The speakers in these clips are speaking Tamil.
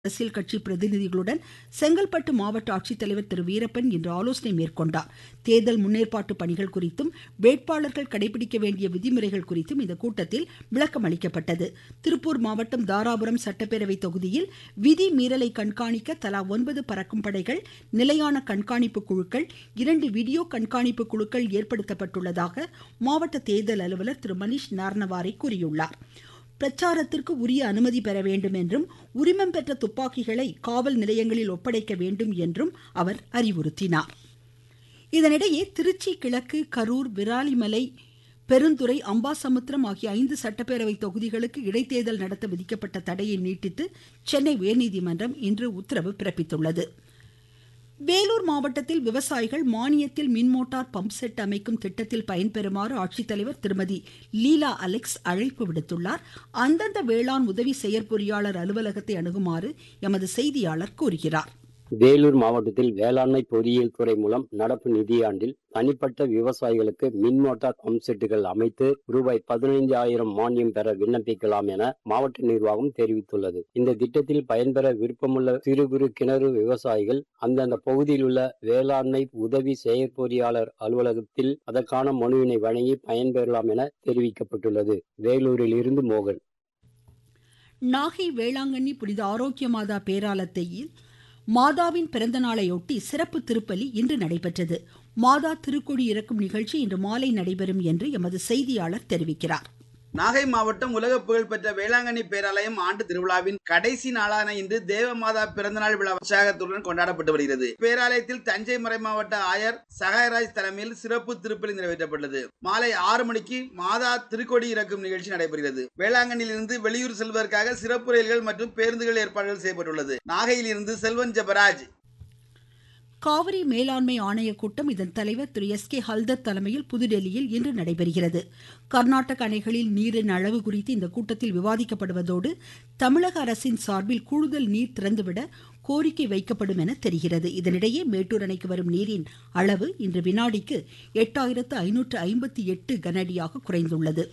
அரசியல் கட்சி பிரதிநிதிகளுடன் செங்கல்பட்டு மாவட்ட ஆட்சித்தலைவர் திரு வீரப்பன் இன்று ஆலோசனை மேற்கொண்டார் தேர்தல் முன்னேற்பாட்டு பணிகள் குறித்தும் வேட்பாளர்கள் கடைபிடிக்க வேண்டிய விதிமுறைகள் குறித்தும் இந்த கூட்டத்தில் விளக்கம் அளிக்கப்பட்டது திருப்பூர் மாவட்டம் தாராபுரம் சட்டப்பேரவை தொகுதியில் விதி மீறலை கண்காணிக்க தலா ஒன்பது பறக்கும் படைகள் நிலையான கண்காணிப்பு குழுக்கள் இரண்டு வீடியோ கண்காணிப்பு குழுக்கள் ஏற்படுத்தப்பட்டுள்ளதாக மாவட்ட தேர்தல் அலுவலர் திரு மணிஷ் நார்னவாரே கூறியுள்ளார் பிரச்சாரத்திற்கு உரிய அனுமதி பெற வேண்டும் என்றும் உரிமம் பெற்ற துப்பாக்கிகளை காவல் நிலையங்களில் ஒப்படைக்க வேண்டும் என்றும் அவர் அறிவுறுத்தினார் இதனிடையே திருச்சி கிழக்கு கரூர் விராலிமலை பெருந்துறை அம்பாசமுத்திரம் ஆகிய ஐந்து சட்டப்பேரவை தொகுதிகளுக்கு இடைத்தேர்தல் நடத்த விதிக்கப்பட்ட தடையை நீட்டித்து சென்னை உயர்நீதிமன்றம் இன்று உத்தரவு பிறப்பித்துள்ளது வேலூர் மாவட்டத்தில் விவசாயிகள் மானியத்தில் மின்மோட்டார் பம்ப் செட் அமைக்கும் திட்டத்தில் பயன்பெறுமாறு ஆட்சித்தலைவர் திருமதி லீலா அலெக்ஸ் அழைப்பு விடுத்துள்ளார் அந்தந்த வேளாண் உதவி செயற்பொறியாளர் அலுவலகத்தை அணுகுமாறு எமது செய்தியாளர் கூறுகிறார் வேலூர் மாவட்டத்தில் வேளாண்மை பொறியியல் துறை மூலம் நடப்பு நிதியாண்டில் தனிப்பட்ட விவசாயிகளுக்கு மின் மோட்டார் பம்ப் செட்டுகள் அமைத்து ரூபாய் பதினைஞ்சாயிரம் மானியம் பெற விண்ணப்பிக்கலாம் என மாவட்ட நிர்வாகம் தெரிவித்துள்ளது இந்த திட்டத்தில் பயன்பெற விருப்பமுள்ள சிறு குறு கிணறு விவசாயிகள் அந்தந்த பகுதியில் உள்ள வேளாண்மை உதவி செயற்பொறியாளர் அலுவலகத்தில் அதற்கான மனுவினை வழங்கி பயன்பெறலாம் என தெரிவிக்கப்பட்டுள்ளது வேலூரில் இருந்து மோகன் நாகை வேளாங்கண்ணி புனித ஆரோக்கிய மாதா பேராலத்தையில் மாதாவின் பிறந்த நாளையொட்டி சிறப்பு திருப்பலி இன்று நடைபெற்றது மாதா திருக்கொடி இறக்கும் நிகழ்ச்சி இன்று மாலை நடைபெறும் என்று எமது செய்தியாளர் தெரிவிக்கிறார் நாகை மாவட்டம் உலக புகழ்பெற்ற வேளாங்கண்ணி பேராலயம் ஆண்டு திருவிழாவின் கடைசி நாளான இன்று தேவமாதா பிறந்தநாள் விழா உற்சாகத்துடன் கொண்டாடப்பட்டு வருகிறது பேராலயத்தில் தஞ்சை மறை மாவட்ட ஆயர் சகாயராஜ் தலைமையில் சிறப்பு திருப்பலி நிறைவேற்றப்பட்டது மாலை ஆறு மணிக்கு மாதா திருக்கொடி இறக்கும் நிகழ்ச்சி நடைபெறுகிறது வேளாங்கண்ணியிலிருந்து வெளியூர் செல்வதற்காக சிறப்பு ரயில்கள் மற்றும் பேருந்துகள் ஏற்பாடுகள் செய்யப்பட்டுள்ளது நாகையில் இருந்து செல்வன் ஜெபராஜ் காவிரி மேலாண்மை ஆணைய கூட்டம் இதன் தலைவர் திரு எஸ் கே ஹல்தர் தலைமையில் புதுடெல்லியில் இன்று நடைபெறுகிறது கர்நாடக அணைகளில் நீரின் அளவு குறித்து இந்த கூட்டத்தில் விவாதிக்கப்படுவதோடு தமிழக அரசின் சார்பில் கூடுதல் நீர் திறந்துவிட கோரிக்கை வைக்கப்படும் என தெரிகிறது இதனிடையே மேட்டூர் அணைக்கு வரும் நீரின் அளவு இன்று வினாடிக்கு எட்டாயிரத்து ஐநூற்று ஐம்பத்தி எட்டு கனஅடியாக குறைந்துள்ளது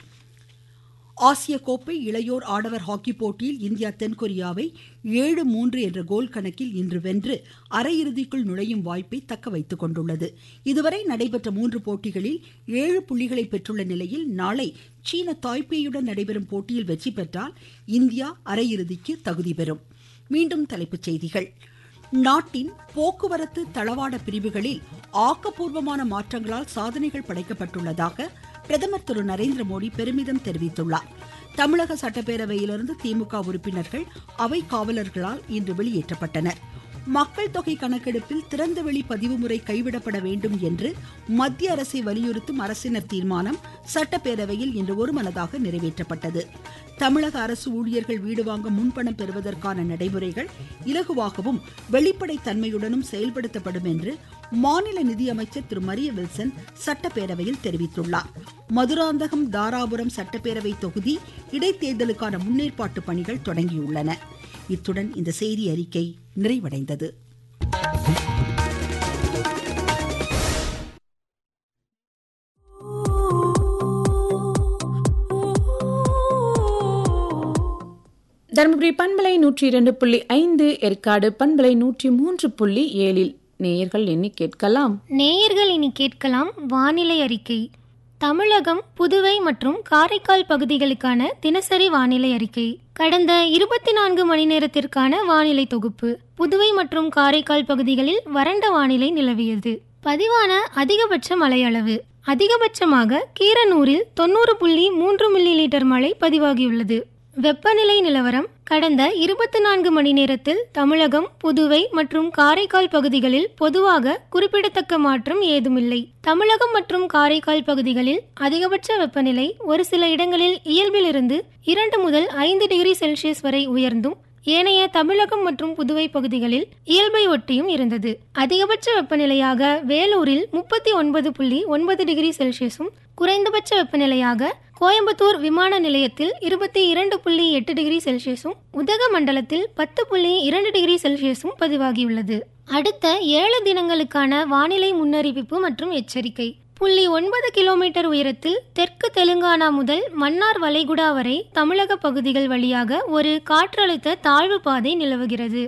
ஆசிய கோப்பை இளையோர் ஆடவர் ஹாக்கி போட்டியில் இந்தியா தென்கொரியாவை ஏழு மூன்று என்ற கோல் கணக்கில் இன்று வென்று அரையிறுதிக்குள் நுழையும் வாய்ப்பை தக்க வைத்துக் கொண்டுள்ளது இதுவரை நடைபெற்ற மூன்று போட்டிகளில் ஏழு புள்ளிகளை பெற்றுள்ள நிலையில் நாளை சீன தாய்பேயுடன் நடைபெறும் போட்டியில் வெற்றி பெற்றால் இந்தியா அரையிறுதிக்கு தகுதி பெறும் மீண்டும் தலைப்புச் செய்திகள் நாட்டின் போக்குவரத்து தளவாட பிரிவுகளில் ஆக்கப்பூர்வமான மாற்றங்களால் சாதனைகள் படைக்கப்பட்டுள்ளதாக பிரதமர் திரு நரேந்திர மோடி பெருமிதம் தெரிவித்துள்ளார் தமிழக சட்டப்பேரவையிலிருந்து திமுக உறுப்பினர்கள் அவை காவலர்களால் இன்று வெளியேற்றப்பட்டனர் மக்கள் தொகை கணக்கெடுப்பில் திறந்தவெளி பதிவு முறை கைவிடப்பட வேண்டும் என்று மத்திய அரசை வலியுறுத்தும் அரசினர் தீர்மானம் சட்டப்பேரவையில் இன்று ஒருமனதாக நிறைவேற்றப்பட்டது தமிழக அரசு ஊழியர்கள் வீடு வாங்க முன்பணம் பெறுவதற்கான நடைமுறைகள் இலகுவாகவும் வெளிப்படை தன்மையுடனும் செயல்படுத்தப்படும் என்று மாநில நிதியமைச்சர் திரு மரிய வில்சன் சட்டப்பேரவையில் தெரிவித்துள்ளார் மதுராந்தகம் தாராபுரம் சட்டப்பேரவை தொகுதி இடைத்தேர்தலுக்கான முன்னேற்பாட்டு பணிகள் தொடங்கியுள்ளன இத்துடன் இந்த செய்தி அறிக்கை நிறைவடைந்தது தருமபுரி பண்பலை நூற்றி இரண்டு புள்ளி ஐந்து ஏற்காடு பண்பலை நூற்றி மூன்று புள்ளி ஏழில் நேயர்கள் எண்ணி கேட்கலாம் நேயர்கள் இனி கேட்கலாம் வானிலை அறிக்கை தமிழகம் புதுவை மற்றும் காரைக்கால் பகுதிகளுக்கான தினசரி வானிலை அறிக்கை கடந்த இருபத்தி நான்கு மணி நேரத்திற்கான வானிலை தொகுப்பு புதுவை மற்றும் காரைக்கால் பகுதிகளில் வறண்ட வானிலை நிலவியது பதிவான அதிகபட்ச மழை அளவு அதிகபட்சமாக கீரனூரில் தொண்ணூறு புள்ளி மூன்று மில்லி லிட்டர் மழை பதிவாகியுள்ளது வெப்பநிலை நிலவரம் கடந்த இருபத்தி நான்கு மணி நேரத்தில் தமிழகம் புதுவை மற்றும் காரைக்கால் பகுதிகளில் பொதுவாக குறிப்பிடத்தக்க மாற்றம் ஏதுமில்லை தமிழகம் மற்றும் காரைக்கால் பகுதிகளில் அதிகபட்ச வெப்பநிலை ஒரு சில இடங்களில் இயல்பிலிருந்து இரண்டு முதல் ஐந்து டிகிரி செல்சியஸ் வரை உயர்ந்தும் ஏனைய தமிழகம் மற்றும் புதுவை பகுதிகளில் இயல்பை ஒட்டியும் இருந்தது அதிகபட்ச வெப்பநிலையாக வேலூரில் முப்பத்தி ஒன்பது புள்ளி ஒன்பது டிகிரி செல்சியஸும் குறைந்தபட்ச வெப்பநிலையாக கோயம்புத்தூர் விமான நிலையத்தில் இருபத்தி இரண்டு புள்ளி எட்டு டிகிரி செல்சியஸும் உதகமண்டலத்தில் பத்து புள்ளி இரண்டு டிகிரி செல்சியஸும் பதிவாகியுள்ளது அடுத்த ஏழு தினங்களுக்கான வானிலை முன்னறிவிப்பு மற்றும் எச்சரிக்கை புள்ளி ஒன்பது கிலோமீட்டர் உயரத்தில் தெற்கு தெலுங்கானா முதல் மன்னார் வளைகுடா வரை தமிழக பகுதிகள் வழியாக ஒரு காற்றழுத்த தாழ்வு பாதை நிலவுகிறது